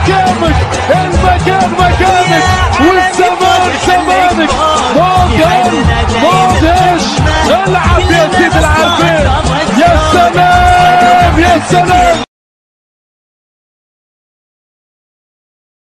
مكانك المكان مكانك والزمان زمانك مودن مودش العب يا سيد العارفين يا سلام يا سلام